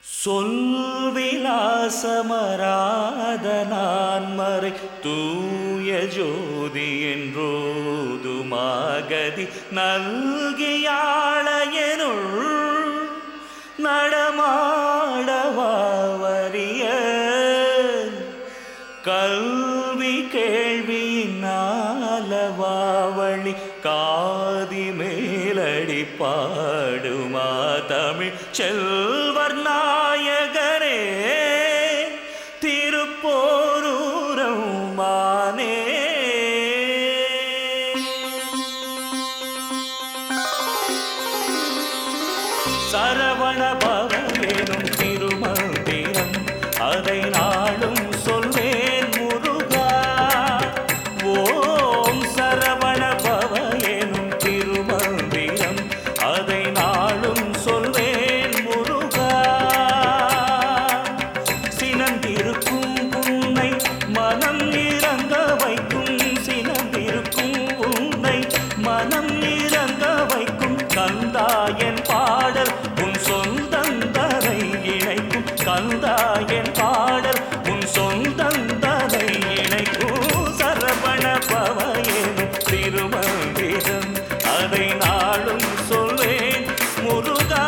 சொல்விலாசமராத நான்மறை தூய ஜோதி என்றோதுமாகதி நல்கியாளையனுள் நடமாடவாவரிய கல்வி கேள்வியினாலவாவழி காதி மேலடி பாடுமா தமிழ் செல்வர் நாயகரே திருப்போரூரம் மானே சரவண பவனும் திருமந்திரம் அதை நாளும் சொல்வேன் முருகா ஓம் சரவண பவ எனும் திருமந்திரம் அதை நாளும் சொல்வேன் முருகா சினந்திருக்கும் உன்னை மனம் இறங்க வைக்கும் சினந்திருக்கும் உன்னை மனம் இறங்க வைக்கும் கந்தாயன் பாடல் உன் சொந்தந்தனை இணைக்கும் கந்தாயன் பாடல் உன் சொந்தந்தனை இணைக்கும் சரவண பவயனும் திருமந்திரம் அதை நாளும் சொல்வேன் முருகா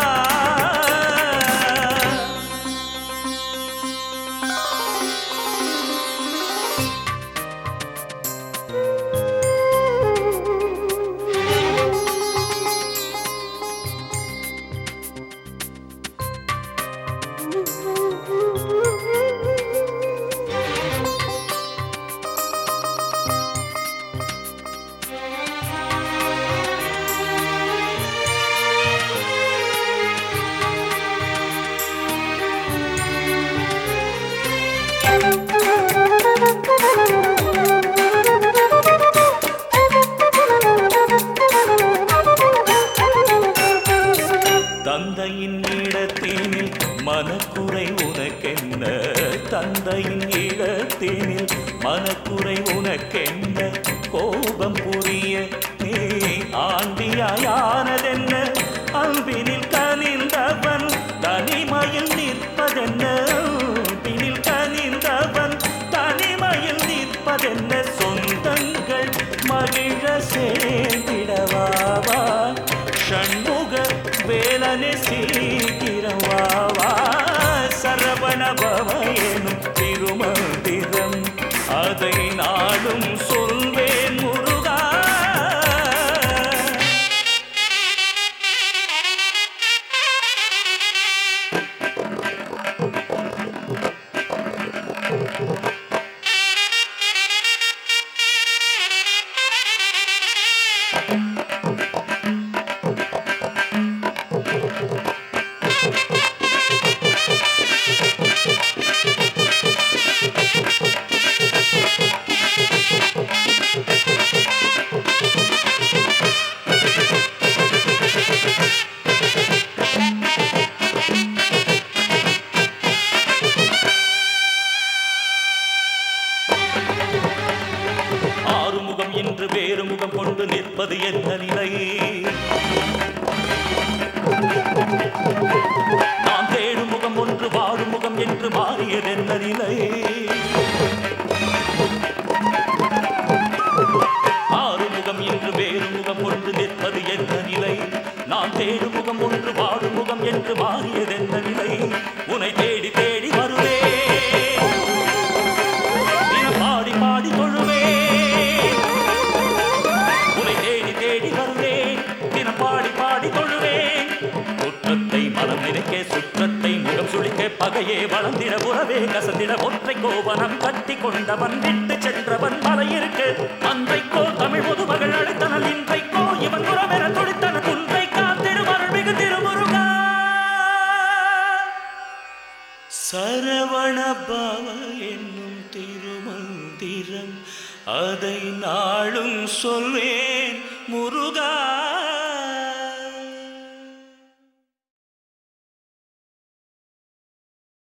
தந்தையின் இடத்தினில் மனக்குறை உனக்கென்ன தந்தையின் இடத்தினில் மனக்குறை உனக்கென்ன கோபம் புரிய நீ ஆண்டியாயானதென்ன அன்பினில் கனிந்தவன் தனிமையில் நிற்பதென்ன அன்பினில் கனிந்தவன் தனிமையில் நிற்பதென்ன சொந்தங்கள் மகிழ சேர்ந்திடவாவா ஷண்முக வேலனை சீக்கிரவாவா சரவண பவயனும் திருமந்திரம் அதை நாடும் சொல்வேன் முருகா ஆறுமுகம் என்று வேறு முகம் கொண்டு நிற்பது என்ன நிலை நாம் தேடும் முகம் ஒன்று வாழும் முகம் என்று மாறியது என்ன நிலை ஆறுமுகம் என்று வேறு முகம் கொண்டு நிற்பது என்ன நிலை நாம் தேடும் முகம் ஒன்று வாழும் முகம் என்று மாறியது என்ன நிலை உன்னை தேடி தேடி வருவே தினம் பாடி பாடி தொழுவேன் உன்னை தேடி தேடி வருவேன் தினம் பாடி பாடி தொழுவேன் குற்றத்தை மனம் நினைக்க சுற்றத்தை முகம் சுழிக்க பகையே வளர்ந்திட உறவே கசந்திட ஒற்றை கோவனம் கட்டி கொண்டவன் விட்டு சென்றவன் மலையிருக்கு அன்றைக்கோ தமிழ் முதுமகள் அழைத்தனல் இன்றைக்கோ இவன் புறமென துடித்தன துன்றை காத்திருமருள் மிகு திருமுருகா சரவண பவ என்னும் திருமந்திரம் அதை நாளும் சொல்வேன் முருகா